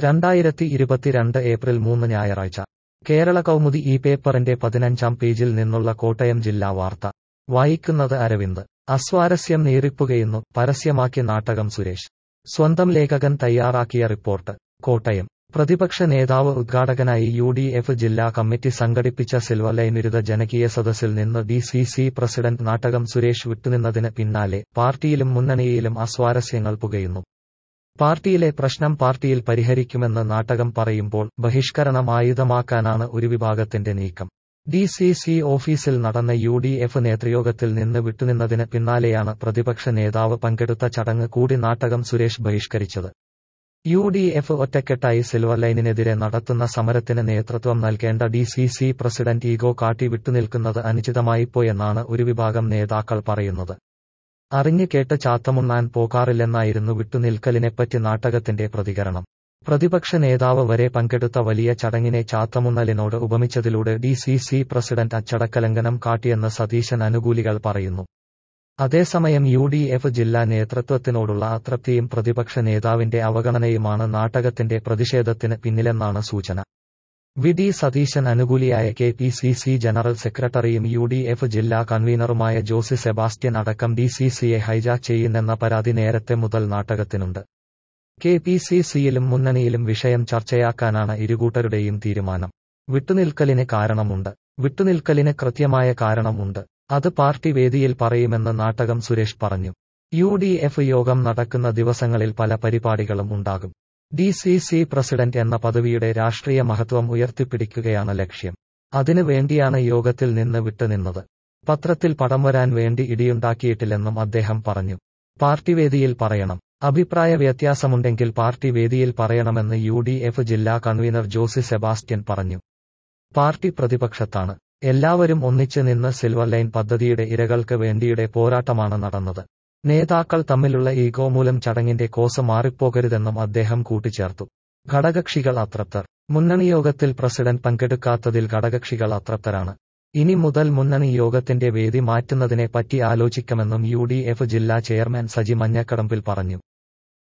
രണ്ടായിരത്തി ഇരുപത്തിരണ്ട് ഏപ്രിൽ മൂന്ന് ഞായറാഴ്ച കേരള കൗമുദി ഈ പേപ്പറിന്റെ പതിനഞ്ചാം പേജിൽ നിന്നുള്ള കോട്ടയം ജില്ലാ വാർത്ത വായിക്കുന്നത് അരവിന്ദ് അസ്വാരസ്യം നീറിപ്പുകയുന്നു പരസ്യമാക്കി നാട്ടകം സുരേഷ് സ്വന്തം ലേഖകൻ തയ്യാറാക്കിയ റിപ്പോർട്ട് കോട്ടയം പ്രതിപക്ഷ നേതാവ് ഉദ്ഘാടകനായി യു ഡി എഫ് ജില്ലാ കമ്മിറ്റി സംഘടിപ്പിച്ച സിൽവർ ലൈൻ വിരുദ്ധ ജനകീയ സദസ്സിൽ നിന്ന് D C C president Nattakom Suresh വിട്ടുനിന്നതിന് പിന്നാലെ പാർട്ടിയിലും മുന്നണിയിലും അസ്വാരസ്യങ്ങൾ പുകയുന്നു പാർട്ടിയിലെ പ്രശ്നം പാർട്ടിയിൽ പരിഹരിക്കുമെന്ന് നാട്ടകം പറയുമ്പോൾ ബഹിഷ്കരണം ആയുധമാക്കാനാണ് ഒരു വിഭാഗത്തിന്റെ നീക്കം ഡി സി സി ഓഫീസിൽ നടന്ന യു ഡി എഫ് നേതൃയോഗത്തിൽ നിന്ന് വിട്ടുനിന്നതിന് പിന്നാലെയാണ് പ്രതിപക്ഷ നേതാവ് പങ്കെടുത്ത ചടങ്ങ് കൂടി നാട്ടകം സുരേഷ് ബഹിഷ്കരിച്ചത് യു ഡി എഫ് ഒറ്റക്കെട്ടായി സിൽവർ ലൈനിനെതിരെ നടത്തുന്ന സമരത്തിന് നേതൃത്വം നൽകേണ്ട D C C president ego കാട്ടി വിട്ടുനിൽക്കുന്നത് അനുചിതമായിപ്പോയെന്നാണ് ഒരു വിഭാഗം നേതാക്കൾ പറയുന്നത് അറിഞ്ഞു കേട്ട് ചാത്തമുണ്ണാൻ പോകാറില്ലെന്നായിരുന്നു വിട്ടുനിൽക്കലിനെപ്പറ്റി നാട്ടകത്തിന്റെ പ്രതികരണം പ്രതിപക്ഷ നേതാവ് വരെ പങ്കെടുത്ത വലിയ ചടങ്ങിനെ ചാത്തമുണ്ണലിനോട് ഉപമിച്ചതിലൂടെ ഡി സി സി പ്രസിഡന്റ് അച്ചടക്കലംഘനം കാട്ടിയെന്ന് സതീശൻ അനുകൂലികൾ പറയുന്നു അതേസമയം യു ഡി എഫ് ജില്ലാ നേതൃത്വത്തിനോടുള്ള അതൃപ്തിയും പ്രതിപക്ഷ നേതാവിന്റെ അവഗണനയുമാണ് നാട്ടകത്തിന്റെ പ്രതിഷേധത്തിന് പിന്നിലെന്നാണ് സൂചന വി ഡി സതീശൻ അനുകൂലിയായ K P C C general സെക്രട്ടറിയും യു ഡി എഫ് ജില്ലാ കൺവീനറുമായ ജോസി സെബാസ്റ്റ്യൻ അടക്കം ഡി സി സിയെ ഹൈജാക്ക് ചെയ്യുന്നെന്ന പരാതി നേരത്തെ മുതൽ നാട്ടകത്തിനുണ്ട് കെ പി സി സിയിലും മുന്നണിയിലും വിഷയം ചർച്ചയാക്കാനാണ് ഇരുകൂട്ടരുടെയും തീരുമാനം വിട്ടുനിൽക്കലിന് കാരണമുണ്ട് വിട്ടുനിൽക്കലിന് കൃത്യമായ കാരണമുണ്ട് അത് പാർട്ടി വേദിയിൽ പറയുമെന്ന് നാട്ടകം സുരേഷ് പറഞ്ഞു യു ഡി എഫ് യോഗം നടക്കുന്ന ദിവസങ്ങളിൽ പല പരിപാടികളും ഉണ്ടാകും ഡി സി സി പ്രസിഡന്റ് എന്ന പദവിയുടെ രാഷ്ട്രീയ മഹത്വം ഉയർത്തിപ്പിടിക്കുകയാണ് ലക്ഷ്യം അതിനു വേണ്ടിയാണ് യോഗത്തിൽ നിന്ന് വിട്ടുനിന്നത് പത്രത്തിൽ പടം വരാൻ വേണ്ടി ഇടിയുണ്ടാക്കിയിട്ടില്ലെന്നും അദ്ദേഹം പറഞ്ഞു പാർട്ടി വേദിയിൽ പറയണം അഭിപ്രായ വ്യത്യാസമുണ്ടെങ്കിൽ പാർട്ടി വേദിയിൽ പറയണമെന്ന് യു ഡി എഫ് ജില്ലാ കൺവീനർ ജോസി സെബാസ്റ്റ്യൻ പറഞ്ഞു പാർട്ടി പ്രതിപക്ഷത്താണ് എല്ലാവരും ഒന്നിച്ച് നിന്ന് സിൽവർ ലൈൻ പദ്ധതിയുടെ ഇരകൾക്ക് വേണ്ടിയുടെ പോരാട്ടമാണ് നടന്നത് നേതാക്കൾ തമ്മിലുള്ള ഈഗോ മൂലം ചടങ്ങിന്റെ കോസ് മാറിപ്പോകരുതെന്നും അദ്ദേഹം കൂട്ടിച്ചേർത്തു ഘടകക്ഷികൾ അതൃപ്തർ മുന്നണി യോഗത്തിൽ പ്രസിഡന്റ് പങ്കെടുക്കാത്തതിൽ ഘടകക്ഷികൾ അതൃപ്തരാണ് ഇനി മുതൽ മുന്നണി യോഗത്തിന്റെ വേദി മാറ്റുന്നതിനെ പറ്റി ആലോചിക്കുമെന്നും യു ഡി എഫ് ജില്ലാ ചെയർമാൻ സജി മഞ്ഞക്കടമ്പിൽ പറഞ്ഞു